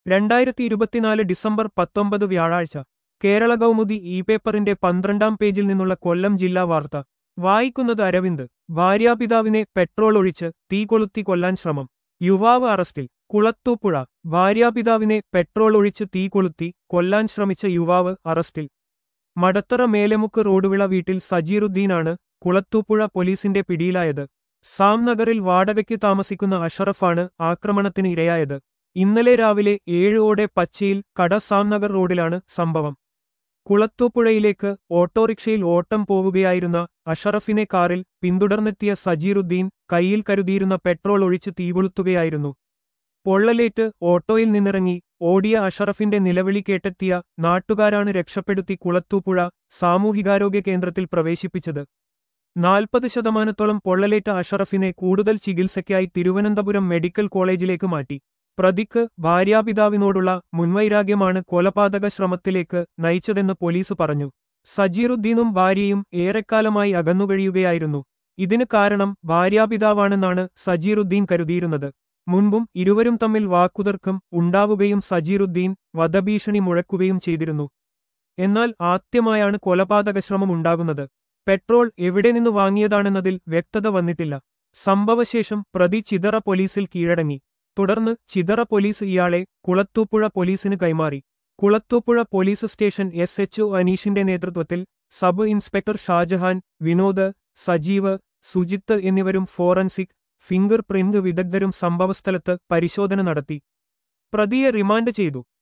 രണ്ടായിരത്തി ഇരുപത്തിനാല് ഡിസംബർ പത്തൊമ്പത് വ്യാഴാഴ്ച കേരള കൗമുദി ഇ പേപ്പറിന്റെ പന്ത്രണ്ടാം പേജിൽ നിന്നുള്ള കൊല്ലം ജില്ലാ വാർത്ത വായിക്കുന്നത് അരവിന്ദ് ഭാര്യാപിതാവിനെ പെട്രോൾ ഒഴിച്ച് തീ കൊളുത്തി കൊല്ലാൻ ശ്രമം യുവാവ് അറസ്റ്റിൽ കുളത്തൂപ്പുഴ ഭാര്യാപിതാവിനെ പെട്രോൾ ഒഴിച്ച് തീ കൊളുത്തി കൊല്ലാൻ ശ്രമിച്ച യുവാവ് അറസ്റ്റിൽ മടത്തറ മേലമുക്ക് റോഡുവിള വീട്ടിൽ സജീറുദ്ദീനാണ് കുളത്തൂപ്പുഴ പോലീസിന്റെ പിടിയിലായത് സാം നഗറിൽ വാടകയ്ക്ക് താമസിക്കുന്ന അഷറഫാണ് ആക്രമണത്തിന് ഇരയായത് ഇന്നലെ രാവിലെ ഏഴോടെ പച്ചയിൽ കട സാം നഗർ റോഡിലാണ് സംഭവം കുളത്തൂപ്പുഴയിലേക്ക് ഓട്ടോറിക്ഷയിൽ ഓട്ടം പോവുകയായിരുന്ന അഷറഫിനെ കാറിൽ പിന്തുടർന്നെത്തിയ സജീറുദ്ദീൻ കയ്യിൽ കരുതിയിരുന്ന പെട്രോൾ ഒഴിച്ച് തീകൊളുത്തുകയായിരുന്നു പൊള്ളലേറ്റ് ഓട്ടോയിൽ നിന്നിറങ്ങി ഓടിയ അഷറഫിന്റെ നിലവിളി കേട്ടെത്തിയ നാട്ടുകാരാണ് രക്ഷപ്പെടുത്തി കുളത്തൂപ്പുഴ സാമൂഹികാരോഗ്യ കേന്ദ്രത്തിൽ പ്രവേശിപ്പിച്ചത് നാൽപ്പത് ശതമാനത്തോളം പൊള്ളലേറ്റ അഷറഫിനെ കൂടുതൽ ചികിത്സയ്ക്കായി തിരുവനന്തപുരം മെഡിക്കൽ കോളേജിലേക്ക് മാറ്റി പ്രതിക്ക് ഭാര്യാപിതാവിനോടുള്ള മുൻവൈരാഗ്യമാണ് കൊലപാതക ശ്രമത്തിലേക്ക് നയിച്ചതെന്ന് പോലീസ് പറഞ്ഞു സജീറുദ്ദീനും ഭാര്യയും ഏറെക്കാലമായി അകന്നുകഴിയുകയായിരുന്നു ഇതിന് കാരണം ഭാര്യാപിതാവാണെന്നാണ് സജീറുദ്ദീൻ കരുതിയിരുന്നത് മുൻപും ഇരുവരും തമ്മിൽ വാക്കുതർക്കം ഉണ്ടാവുകയും സജീറുദ്ദീൻ വധഭീഷണി മുഴക്കുകയും ചെയ്തിരുന്നു എന്നാൽ ആദ്യമായാണ് കൊലപാതക ശ്രമം ഉണ്ടാകുന്നത് പെട്രോൾ എവിടെ നിന്ന് വാങ്ങിയതാണെന്നതിൽ വ്യക്തത വന്നിട്ടില്ല സംഭവശേഷം പ്രതി ചിതറ പോലീസിൽ കീഴടങ്ങി തുടർന്ന് ചിതറ പോലീസ് ഇയാളെ കുളത്തൂപ്പുഴ പോലീസിന് കൈമാറി Kulathupuzha police station S H അനീഷിന്റെ നേതൃത്വത്തിൽ സബ് ഇൻസ്പെക്ടർ ഷാജഹാൻ വിനോദ് സജീവ് സുജിത്ത് എന്നിവരും ഫോറൻസിക് ഫിംഗർ പ്രിന്റ് വിദഗ്ധരും സംഭവസ്ഥലത്ത് പരിശോധന നടത്തി പ്രതിയെ റിമാൻഡ് ചെയ്തു